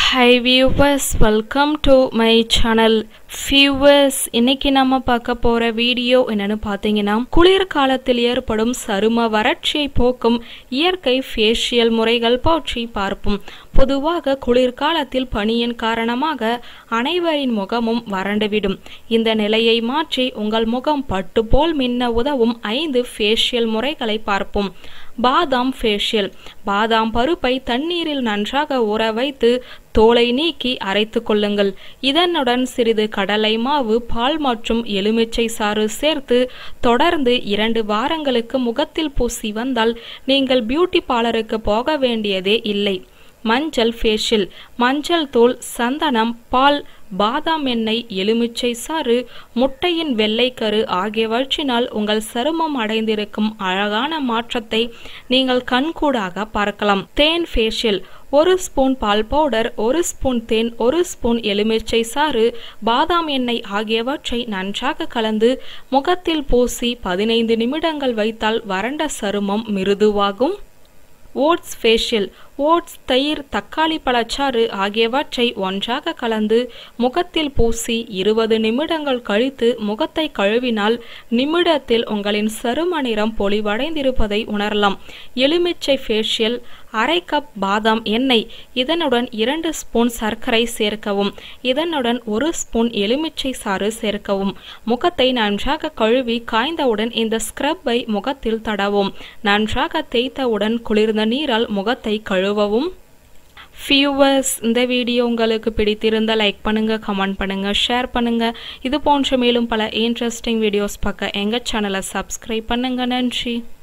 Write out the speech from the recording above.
high viewers welcome to my channel viewers இன்னைக்கு நம்ம பார்க்க போற வீடியோ என்னன்னு பார்த்தீங்கன்னா குளிர்காலத்தில் ஏற்படும் சரும வறட்சியை போக்கும் இயற்கை ஃபேஷியல் முறைகள் பற்றி பார்ப்போம் பொதுவாக குளிர்காலத்தில் பனியின் காரணமாக அனைவரின் முகமும் வறண்டுவிடும் இந்த நிலையை மாற்றி உங்கள் முகம் பட்டு போல் மின்ன உதவும் ஐந்து ஃபேஷியல் முறைகளை பார்ப்போம் பாதாம் ஃபேஷியல் பாதாம் பருப்பை தண்ணீரில் நன்றாக ஊற வைத்து தோலை நீக்கி அரைத்து கொள்ளுங்கள் இதனுடன் சிறிது கடலை மாவு பால் மற்றும் எலுமிச்சை சாறு சேர்த்து தொடர்ந்து இரண்டு வாரங்களுக்கு முகத்தில் பூசி வந்தால் நீங்கள் பியூட்டி பார்லருக்கு போக வேண்டியதே இல்லை மஞ்சள் ஃபேஷியல் மஞ்சள் தூள் சந்தனம் பால் பாதாம் எண்ணெய் எலுமிச்சை சாறு முட்டையின் வெள்ளைக்கரு ஆகியவற்றினால் உங்கள் சருமம் அடைந்திருக்கும் அழகான மாற்றத்தை நீங்கள் கண்கூடாக பார்க்கலாம் தேன் ஃபேஷியல் ஒரு ஸ்பூன் பால் பவுடர் ஒரு ஸ்பூன் தேன் ஒரு ஸ்பூன் எலுமிச்சை சாறு பாதாம் எண்ணெய் ஆகியவற்றை நன்றாக கலந்து முகத்தில் பூசி பதினைந்து நிமிடங்கள் வைத்தால் வறண்ட சருமம் மிருதுவாகும் ஓட்ஸ் ஃபேஷியல் ஓட்ஸ் தயிர் தக்காளி பழச்சாறு ஆகியவற்றை ஒன்றாக கலந்து முகத்தில் பூசி இருபது நிமிடங்கள் கழித்து முகத்தை கழுவினால் நிமிடத்தில் உங்களின் சரும நிறம் பொலிவடைந்திருப்பதை உணரலாம் எலுமிச்சை ஃபேஷியல் அரை கப் பாதாம் எண்ணெய் இதனுடன் இரண்டு ஸ்பூன் சர்க்கரை சேர்க்கவும் இதனுடன் ஒரு ஸ்பூன் எலுமிச்சை சாறு சேர்க்கவும் முகத்தை நன்றாக கழுவி காய்ந்தவுடன் இந்த ஸ்க்ரப்பை முகத்தில் தடவும் நன்றாக தேய்த்தவுடன் குளிர்ந்த நீரால் முகத்தை கழுவவும் ஃபியூவர்ஸ் இந்த வீடியோ உங்களுக்கு பிடித்திருந்தால் லைக் பண்ணுங்க கமெண்ட் பண்ணுங்க ஷேர் பண்ணுங்க இது போன்ற மேலும் பல இன்ட்ரெஸ்டிங் வீடியோஸ் பார்க்க எங்கள் சேனலை சப்ஸ்கிரைப் பண்ணுங்க நன்றி